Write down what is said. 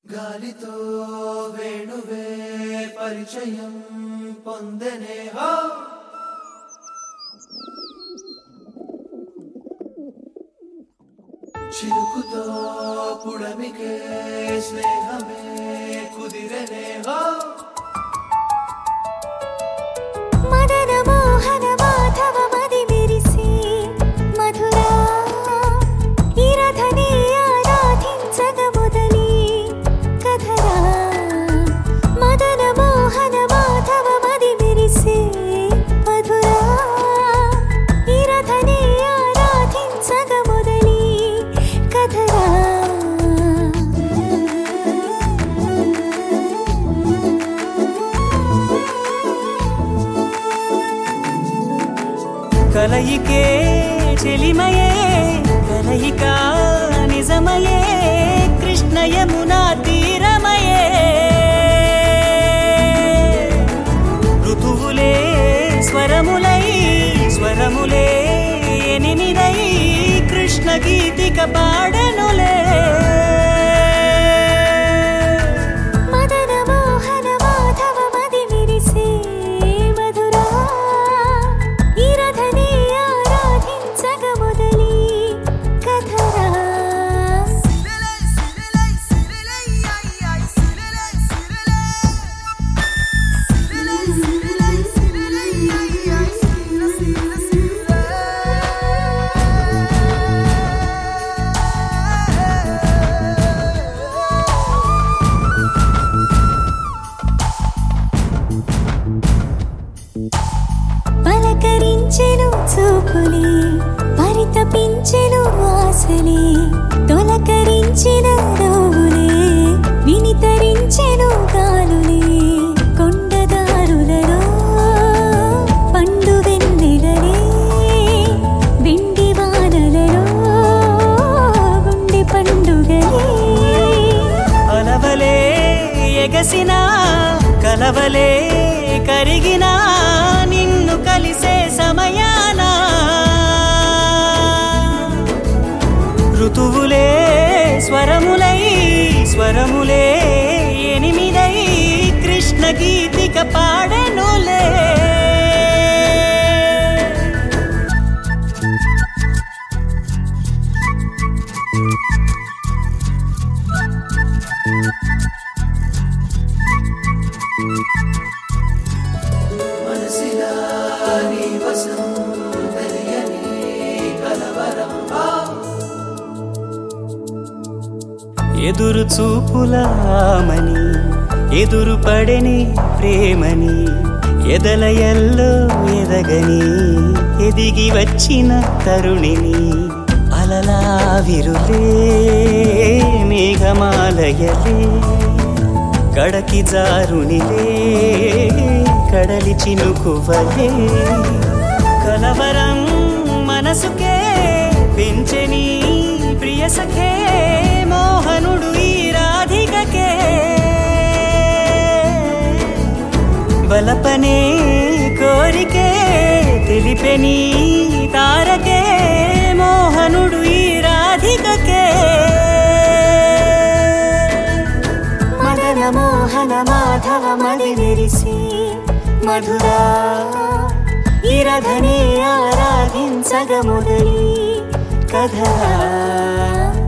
గాలితో వేణువే పరిచయం పొందనే హో చిరుకుతో పుడమికే స్నేహమే కుదిరనే హో మదన మోహన మాధవ మది విరిసి మధురా ఈ రథని ఆరాధించగ మొదలి కథరా మదన మోహన మాధవ మది విరిసి మధురా ఈ రథని ఆరాధించగ మొదలి కథరా కలయికే చెలిమయే కలయిక నిజమయే కృష్ణ యమునా తీరమయే ఋతువులే స్వరములై స్వరములే ఎనిమిదై కృష్ణ గీతిక పాడనులే మదన మోహన మాధవ మది విరిసే మధురా ఈ రథని ఆరాధించగ మొదలి కథరా పలకరించెను చూపులే పరితపించెను ఆశలే తొలకరించిన రోవులే వినితరించెను గాలులే కొండదారులలో పండు వెన్నెలలే వెండి వానలలో గుండె పండుగలే అలవలే ఎగసిన కలవలే కరిగిన నిన్ను కలిసే సమయాన ఋతువులే స్వరములై స్వరములే ఎనిమిదై కృష్ణ గీతిక పాడనులే మనసిలా నీ వసం తెలియని కలవరం హో ఎదురు చూపులామని ఎదురు పడని ప్రేమని ఎదల ఎల్లో ఎదగని ఎదిగి వచ్చిన తరుణిని అలలా విరులే మేఘమాలయలే కడకి జారునిలే కడలి చినుకువలే కలవరం మనసుకే పెంచని ప్రియ సఖే మోహనుడు ఈ రాధికకే బలపనే కోరికే తెలిపెని తారకే మోహనుడు ఈ రాధికకే మదన మోహన మాధవ మది విరిసి మధురా ఈ రథని ఆరాధించగ మొదలి కథ